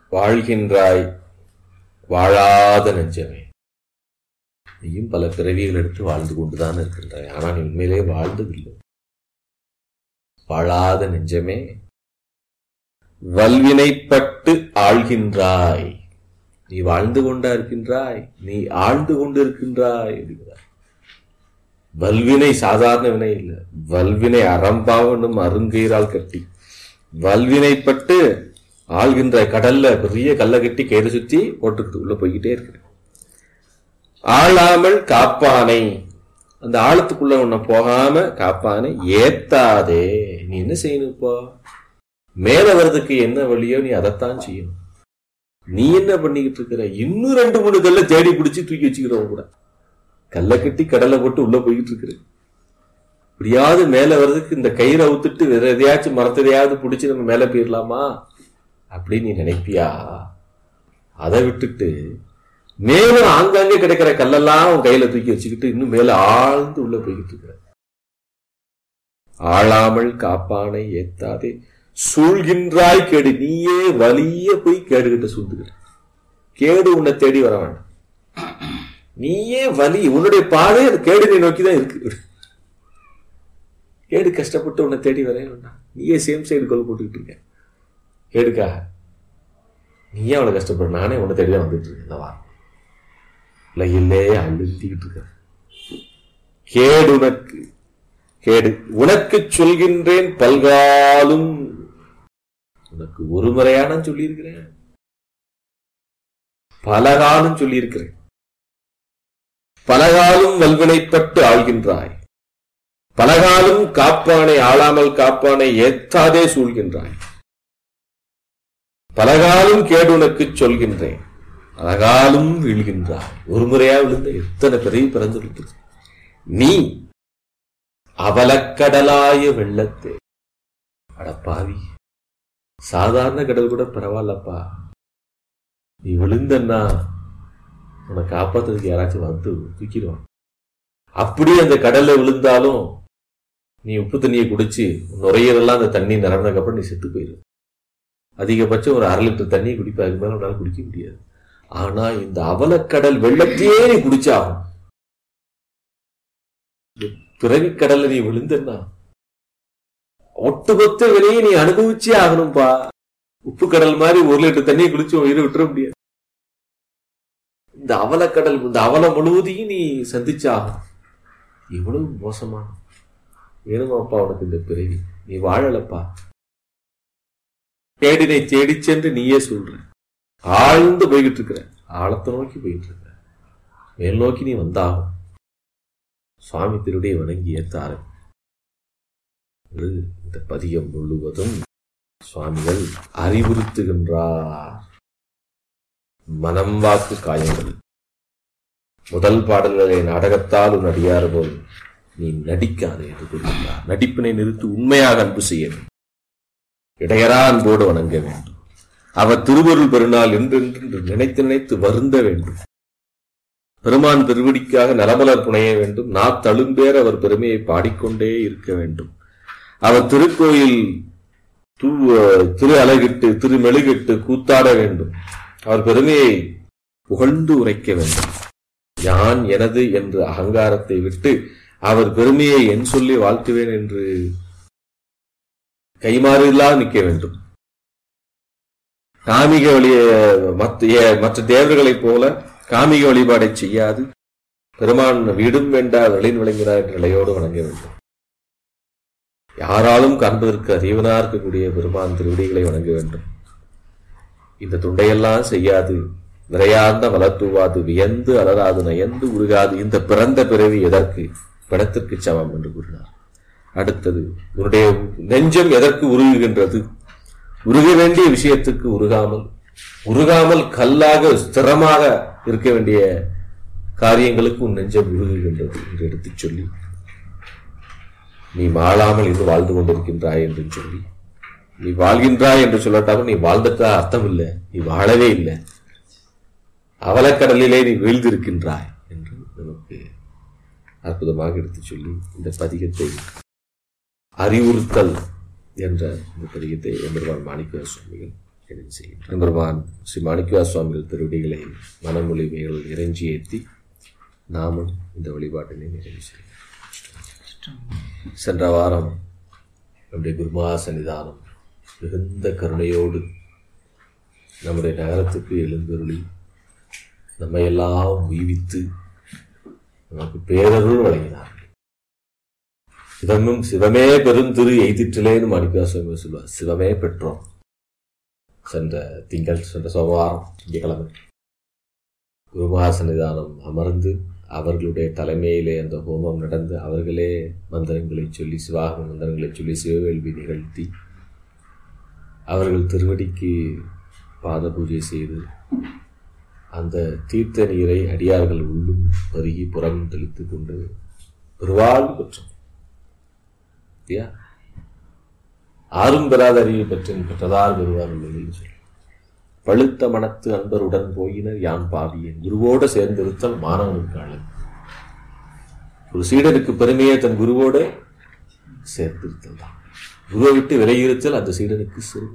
வாழ்கின்றாய் வாழாத நெஞ்சமே நீயும் பல பிறவிகள் எடுத்து வாழ்ந்து கொண்டுதான் இருக்கின்றாய் ஆனால் நீ உண்மையிலே வாழ்ந்ததில்லை வாழாத நெஞ்சமே வல்வினைப்பட்டு ஆள்கின்றாய் நீ வாழ்ந்து கொண்டா இருக்கின்றாய் நீ ஆழ்ந்து கொண்டு இருக்கின்றாய் அப்படிங்கிறார் வல்வினை சாதாரண வினை இல்லை வல்வினை அறம்பாவனும் அருங்கயிறால் கட்டி வல்வினைப்பட்டு ஆள்கின்ற கடல்ல பெரிய கல்லை கட்டி கயிறு சுத்தி போட்டுக்கிட்டு உள்ள போய்கிட்டே இருக்கு ஆளாமல் காப்பானை அந்த ஆழத்துக்குள்ள உன்னை போகாம காப்பானை ஏத்தாதே நீ என்ன செய்யணும் இப்போ மேல வர்றதுக்கு என்ன வழியோ நீ அதைத்தான் செய்யணும் நீ என்ன பண்ணிக்கிட்டு இருக்கிற இன்னும் ரெண்டு மூணு கல்ல தேடி பிடிச்சி தூக்கி வச்சுக்கிறவங்க கூட கல்லை கட்டி கடலை போட்டு உள்ள போய்கிட்டு இருக்கிற இப்படியாவது மேல வர்றதுக்கு இந்த கயிறை அவுத்துட்டு வேற எதையாச்சும் மரத்ததையாவது பிடிச்சி நம்ம மேல போயிடலாமா அப்படின்னு நீ நினைப்பியா அதை விட்டுட்டு மேலும் ஆங்காங்கே கிடைக்கிற கல்லெல்லாம் உன் கையில தூக்கி வச்சுக்கிட்டு இன்னும் மேல ஆழ்ந்து உள்ள போய்கிட்டு இருக்கிற ஆளாமல் காப்பானை ஏத்தாதே சூழ்கின்றாய் கேடு நீயே வலிய போய் கேடுகிட்ட சூழ்ந்துகிற கேடு உன்னை தேடி வர வேண்டாம் நீயே வலி உன்னுடைய பாதை அது கேடு நீ நோக்கி தான் இருக்கு கேடு கஷ்டப்பட்டு உன்னை தேடி வர வேண்டாம் நீயே சேம் சைடு கோல் போட்டுக்கிட்டு இருக்க கேடுக்காக நீயே அவளை கஷ்டப்படு நானே உன்னை தேடி தான் வந்துட்டு இருக்கேன் இந்த வாரம் இல்லையில்லே அழுத்திக்கிட்டு இருக்க கேடு உனக்கு கேடு உனக்கு சொல்கின்றேன் பல்காலும் உனக்கு ஒரு முறையான சொல்லியிருக்கிறேன் பலகாலும் சொல்லியிருக்கிறேன் பலகாலும் வல்வினைப்பட்டு ஆள்கின்றாய் பலகாலும் காப்பானை ஆளாமல் காப்பானை ஏத்தாதே சூழ்கின்றாய் பலகாலும் கேடு உனக்கு சொல்கின்றேன் பலகாலும் வீழ்கின்றாய் ஒரு முறையா விழுந்த எத்தனை பெரிய பிறந்து நீ அவலக்கடலாய வெள்ளத்தே அடப்பாவி சாதாரண கடல் கூட பரவாயில்லப்பா நீ விழுந்தன்னா உன்னை காப்பாத்துறதுக்கு யாராச்சும் வந்து தூக்கிடுவான் அப்படியே அந்த கடல்ல விழுந்தாலும் நீ உப்பு தண்ணியை குடிச்சு நுரையீரலாம் அந்த தண்ணி நிரம்பினதுக்கு அப்புறம் நீ செத்து போயிரு அதிகபட்சம் ஒரு அரை லிட்டர் தண்ணி குடிப்ப அதுக்கு மேல உன்னால குடிக்க முடியாது ஆனா இந்த அவலக்கடல் வெள்ளத்தையே நீ குடிச்சாகும் பிறவிக்கடல்ல நீ விழுந்தன்னா ஒட்டுமொத்த விலையை நீ அனுபவிச்சே ஆகணும்பா உப்பு கடல் மாதிரி ஒரு லிட்டர் தண்ணியை குடிச்சு உயிரை விட்டுற முடியாது இந்த அவலக்கடல் இந்த அவலம் முழுவதையும் நீ சந்திச்சாகும் எவ்வளவு மோசமான வேணுமாப்பா உனக்கு இந்த பிறவி நீ வாழலப்பா தேடினை தேடி சென்று நீயே சொல்ற ஆழ்ந்து போய்கிட்டு இருக்கிற ஆழத்தை நோக்கி போயிட்டு இருக்கிற மேல் நோக்கி நீ வந்தாகும் சுவாமி திருடைய வணங்கி ஏத்தாரு இந்த பதியம் முழுவதும் சுவாமிகள் அறிவுறுத்துகின்றார் மனம் வாக்கு காயங்கள் முதல் பாடல்களை நாடகத்தால் உன் அடியார் போல் நீ நடிக்காதே என்று கூறுகின்றார் நடிப்பினை நிறுத்தி உண்மையாக அன்பு செய்ய வேண்டும் இடையரா அன்போடு வணங்க வேண்டும் அவர் திருவருள் பெருநாள் என்றென்று நினைத்து நினைத்து வருந்த வேண்டும் பெருமான் திருவடிக்காக நலமலர் புனைய வேண்டும் நா தழும்பேர் அவர் பெருமையை பாடிக்கொண்டே இருக்க வேண்டும் அவர் திருக்கோயில் தூ திரு அலகிட்டு திரு மெழுகிட்டு கூத்தாட வேண்டும் அவர் பெருமையை புகழ்ந்து உரைக்க வேண்டும் யான் எனது என்ற அகங்காரத்தை விட்டு அவர் பெருமையை என் சொல்லி வாழ்த்துவேன் என்று கைமாறில்லா நிற்க வேண்டும் காமிக வழிய மற்ற தேவர்களைப் போல காமிக வழிபாடை செய்யாது பெருமான் வீடும் வேண்டா வெளியின் விளங்கினார் என்ற நிலையோடு வணங்க வேண்டும் யாராலும் காண்பதற்கு அறிவனா இருக்கக்கூடிய பெருமான் திருவடிகளை வணங்க வேண்டும் இந்த துண்டையெல்லாம் செய்யாது விரையார்ந்த வளர்த்துவாது வியந்து அலராது நயந்து உருகாது இந்த பிறந்த பிறவி எதற்கு பிணத்திற்கு சமம் என்று கூறினார் அடுத்தது உன்னுடைய நெஞ்சம் எதற்கு உருகுகின்றது உருக வேண்டிய விஷயத்துக்கு உருகாமல் உருகாமல் கல்லாக ஸ்திரமாக இருக்க வேண்டிய காரியங்களுக்கு உன் நெஞ்சம் உருகுகின்றது என்று எடுத்துச் சொல்லி நீ வாழாமல் இன்று வாழ்ந்து கொண்டிருக்கின்றாய் என்று சொல்லி நீ வாழ்கின்றாய் என்று சொல்லட்டாலும் நீ வாழ்ந்துட்டா அர்த்தம் இல்லை நீ வாழவே இல்லை அவலக்கடலிலே நீ வீழ்ந்திருக்கின்றாய் என்று நமக்கு அற்புதமாக எடுத்துச் சொல்லி இந்த பதிகத்தை அறிவுறுத்தல் என்ற இந்த பதிகத்தை எம்பெருமான் மாணிக்க சுவாமிகள் நிறைவு செய்யும் பெருமான் ஸ்ரீ மாணிக்கவா சுவாமிகள் திருவடிகளை மனமொழிமைகள் இறைஞ்சி ஏற்றி நாமும் இந்த வழிபாட்டினை நிறைவு செய்யும் சென்ற வாரம் நம்முடைய குருமகா சன்னிதானம் மிகுந்த கருணையோடு நம்முடைய நகரத்துக்கு எழுந்தருளி நம்மையெல்லாம் உய்வித்து நமக்கு பேரருள் வழங்கினார் சிவமும் சிவமே பெருந்திரு எய்திற்றிலேன்னு மாணிக்கா சுவாமி சொல்லுவார் சிவமே பெற்றோம் சென்ற திங்கள் சென்ற சோமவாரம் திங்கக்கிழமை குருமகா சன்னிதானம் அமர்ந்து அவர்களுடைய தலைமையிலே அந்த ஹோமம் நடந்து அவர்களே மந்திரங்களை சொல்லி சிவாகம மந்திரங்களை சொல்லி சிவவேள்வி நிகழ்த்தி அவர்கள் திருவடிக்கு பாத பூஜை செய்து அந்த தீர்த்த நீரை அடியார்கள் உள்ளும் பருகி புறம் தெளித்து கொண்டு பெருவாழ்வு பெற்றோம் இல்லையா ஆறும் பெறாத அறிவை பெற்றேன் பெற்றதார் பெறுவார் உள்ளதில் சொல்லி பழுத்த மனத்து அன்பருடன் போயினர் யான் பாவியேன் குருவோடு சேர்ந்திருத்தல் மாணவனுக்கு அழகு ஒரு சீடனுக்கு பெருமையே தன் குருவோடு சேர்த்திருத்தல் தான் குருவை விட்டு விலையிருத்தல் அந்த சீடனுக்கு சிறு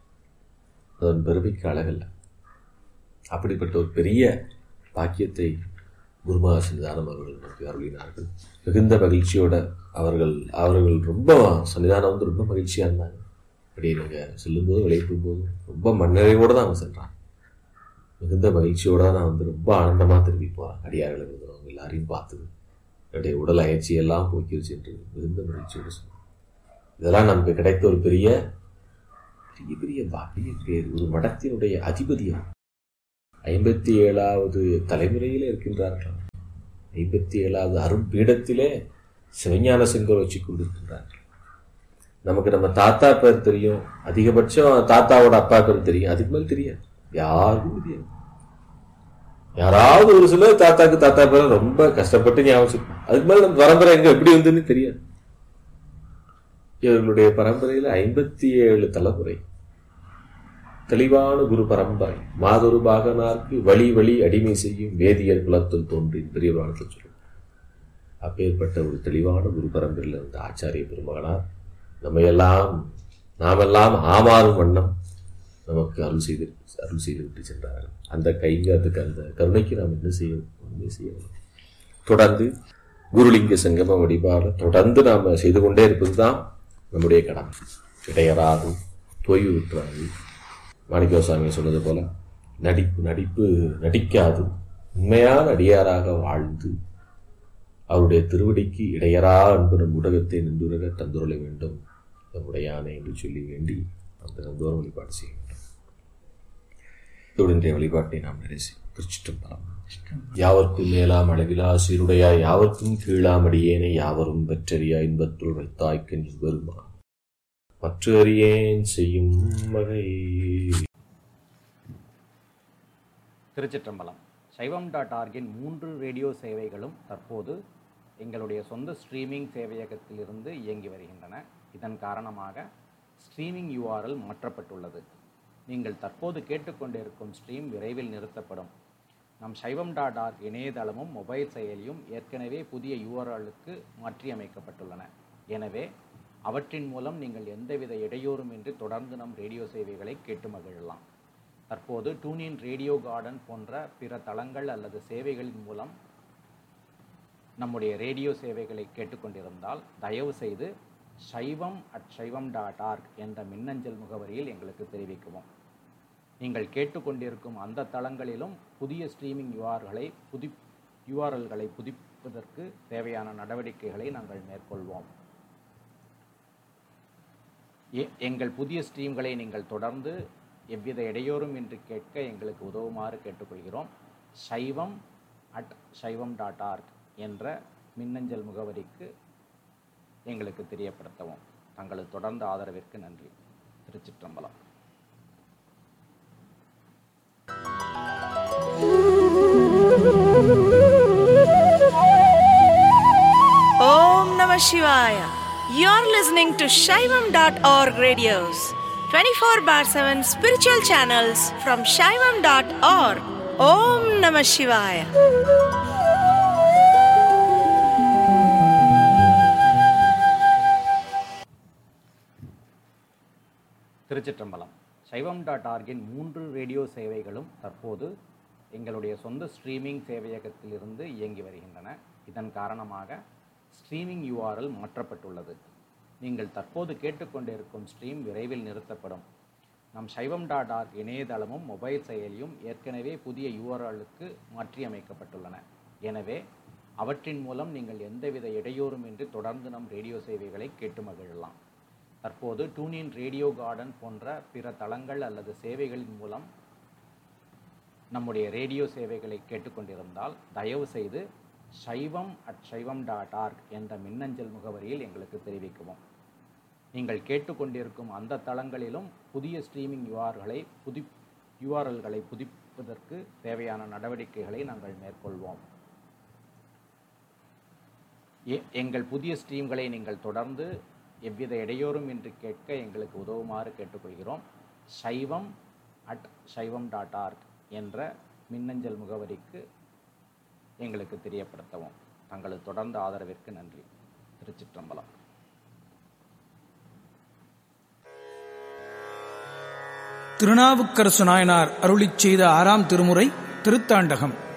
அதன் பெருமைக்கு அழகல்ல அப்படிப்பட்ட ஒரு பெரிய பாக்கியத்தை குருமகா சன்னிதானம் அவர்கள் நமக்கு அருளினார்கள் மிகுந்த மகிழ்ச்சியோட அவர்கள் அவர்கள் ரொம்ப சன்னிதானம் வந்து ரொம்ப மகிழ்ச்சியாக இருந்தாங்க அப்படி நாங்கள் செல்லும்போது விளையாடும் போது ரொம்ப மண்ணறைவோடு தான் அவங்க சென்றாங்க மிகுந்த மகிழ்ச்சியோட நான் வந்து ரொம்ப ஆனந்தமாக திரும்பி போகிறேன் அடியார்களை இருக்கிறவங்க எல்லாரையும் பார்த்தது என்னுடைய உடல் அயற்சியெல்லாம் போக்கிருச்சு என்று மிகுந்த மகிழ்ச்சியோடு சொன்னாங்க இதெல்லாம் நமக்கு கிடைத்த ஒரு பெரிய பெரிய பெரிய பாக்கிய பேர் ஒரு மடத்தினுடைய அதிபதி அவர் ஐம்பத்தி ஏழாவது தலைமுறையிலே இருக்கின்றார்கள் ஐம்பத்தி ஏழாவது அரும்பீடத்திலே சிவஞான செங்கோல் வச்சு கொண்டிருக்கின்றார்கள் நமக்கு நம்ம தாத்தா பேர் தெரியும் அதிகபட்சம் தாத்தாவோட அப்பா பேர் தெரியும் அதுக்கு மேல் தெரியாது யாருக்கும் தெரியாது யாராவது ஒரு சிலர் தாத்தாக்கு தாத்தா பேரை ரொம்ப கஷ்டப்பட்டு ஞாபகம் அதுக்கு மேல நம்ம பரம்பரை எங்க எப்படி வந்துன்னு தெரியாது இவர்களுடைய பரம்பரையில ஐம்பத்தி ஏழு தலைமுறை தெளிவான குரு பரம்பரை மாதொரு பாகனார்க்கு வழி வழி அடிமை செய்யும் வேதியர் குலத்தில் தோன்றி பெரிய புராணத்தில் சொல்லும் அப்பேற்பட்ட ஒரு தெளிவான குரு பரம்பரையில் இருந்த ஆச்சாரிய பெருமகனார் நம்மையெல்லாம் நாமெல்லாம் ஆமாறும் வண்ணம் நமக்கு அருள் செய்து அருள் செய்து விட்டு சென்றார்கள் அந்த கைங்கிறதுக்கு அந்த கருணைக்கு நாம் என்ன செய்ய ஒன்றுமே செய்யணும் தொடர்ந்து குருலிங்க சங்கம வழிபாடு தொடர்ந்து நாம் செய்து கொண்டே இருப்பது தான் நம்முடைய கடமை இடையறாது தொய்வு விட்டுறாது மாணிக்கவாசாமி சொன்னது போல நடிப்பு நடிப்பு நடிக்காது உண்மையான அடியாராக வாழ்ந்து அவருடைய திருவடிக்கு இடையரா அன்பு நம் ஊடகத்தை நின்றுரக தந்துருள வேண்டும் நம்முடைய யானை என்று சொல்லி வேண்டி அந்த நந்தோரம் வழிபாடு செய்ய வேண்டும் இதோடு இன்றைய வழிபாட்டை நாம் நிறைவு செய்யும் திருச்சிற்றம்பலம் யாவர்க்கும் மேலாம் அளவிலா சீருடையா யாவர்க்கும் கீழாமடியேனை யாவரும் பெற்றறியா இன்பத்துள் வைத்தாய்க்கு நீ வருமா மற்ற அறியேன் செய்யும் வகை திருச்சிற்றம்பலம் சைவம் டாட் ஆர்கின் மூன்று ரேடியோ சேவைகளும் தற்போது எங்களுடைய சொந்த ஸ்ட்ரீமிங் சேவையகத்திலிருந்து இயங்கி வருகின்றன இதன் காரணமாக ஸ்ட்ரீமிங் யூஆர்எல் மாற்றப்பட்டுள்ளது நீங்கள் தற்போது கேட்டுக்கொண்டிருக்கும் ஸ்ட்ரீம் விரைவில் நிறுத்தப்படும் நம் சைவம் டாட் ஆர்க் இணையதளமும் மொபைல் செயலியும் ஏற்கனவே புதிய யூஆர்எலுக்கு மாற்றியமைக்கப்பட்டுள்ளன எனவே அவற்றின் மூலம் நீங்கள் எந்தவித இடையூறுமின்றி தொடர்ந்து நம் ரேடியோ சேவைகளை கேட்டு மகிழலாம் தற்போது டூனின் ரேடியோ கார்டன் போன்ற பிற தளங்கள் அல்லது சேவைகளின் மூலம் நம்முடைய ரேடியோ சேவைகளை கேட்டுக்கொண்டிருந்தால் தயவு செய்து சைவம் அட் சைவம் டாட் ஆர்க் என்ற மின்னஞ்சல் முகவரியில் எங்களுக்கு தெரிவிக்கவும் நீங்கள் கேட்டுக்கொண்டிருக்கும் அந்த தளங்களிலும் புதிய ஸ்ட்ரீமிங் யூஆர்களை புதி யூஆர்எல்களை புதுப்பிப்பதற்கு தேவையான நடவடிக்கைகளை நாங்கள் மேற்கொள்வோம் எ- எங்கள் புதிய ஸ்ட்ரீம்களை நீங்கள் தொடர்ந்து எவ்வித இடையூறும் இன்றி கேட்க எங்களுக்கு உதவுமாறு கேட்டுக்கொள்கிறோம் சைவம் அட் சைவம் டாட் ஆர்க் என்ற மின்னஞ்சல் முகவரிக்கு எங்களுக்கு தெரியப்படுத்தவும் தங்களது தொடர்ந்த ஆதரவிற்கு நன்றி திருச்சிற்றம்பலம் Om Namah Shivaya. You're listening to Shaivam.org radios, 24 bar 7 spiritual channels from Shaivam.org. Om Namah Shivaya. திருச்சிற்றம்பலம் சைவம் டாட் ஆர்கின் மூன்று ரேடியோ சேவைகளும் தற்போது எங்களுடைய சொந்த ஸ்ட்ரீமிங் சேவையகத்திலிருந்து இயங்கி வருகின்றன இதன் காரணமாக ஸ்ட்ரீமிங் URL மாற்றப்பட்டுள்ளது நீங்கள் தற்போது கேட்டுக்கொண்டிருக்கும் ஸ்ட்ரீம் விரைவில் நிறுத்தப்படும் நம் சைவம் டாட் ஆர்க் இணையதளமும் மொபைல் செயலியும் ஏற்கனவே புதிய யூஆர்எல்லுக்கு மாற்றியமைக்கப்பட்டுள்ளன எனவே அவற்றின் மூலம் நீங்கள் எந்தவித இடையூறுமின்றி தொடர்ந்து நம் ரேடியோ சேவைகளை கேட்டு மகிழலாம் தற்போது டூனின் ரேடியோ கார்டன் போன்ற பிற தளங்கள் அல்லது சேவைகளின் மூலம் நம்முடைய ரேடியோ சேவைகளை கேட்டுக்கொண்டிருந்தால் தயவு செய்து சைவம் அட் சைவம் டாட் ஆர்க் என்ற மின்னஞ்சல் முகவரியில் எங்களுக்கு தெரிவிக்கவும் நீங்கள் கேட்டுக்கொண்டிருக்கும் அந்த தளங்களிலும் புதிய ஸ்ட்ரீமிங் யூஆர்களை புதி யூஆர்எல்களை புதுப்பிப்பதற்கு தேவையான நடவடிக்கைகளை நாங்கள் மேற்கொள்வோம் எ- எங்கள் புதிய ஸ்ட்ரீம்களை நீங்கள் தொடர்ந்து எவ்வித இடையூறும் இன்றி கேட்க எங்களுக்கு உதவுமாறு கேட்டுக்கொள்கிறோம் சைவம் அட் சைவம் டாட் ஆர்க் என்ற மின்னஞ்சல் முகவரிக்கு எங்களுக்கு தெரியப்படுத்தவும் தங்களது தொடர்ந்த ஆதரவிற்கு நன்றி திருச்சிற்றம்பலம் திருநாவுக்கரசு நாயனார் அருளிச் செய்த ஆறாம் திருமுறை திருத்தாண்டகம்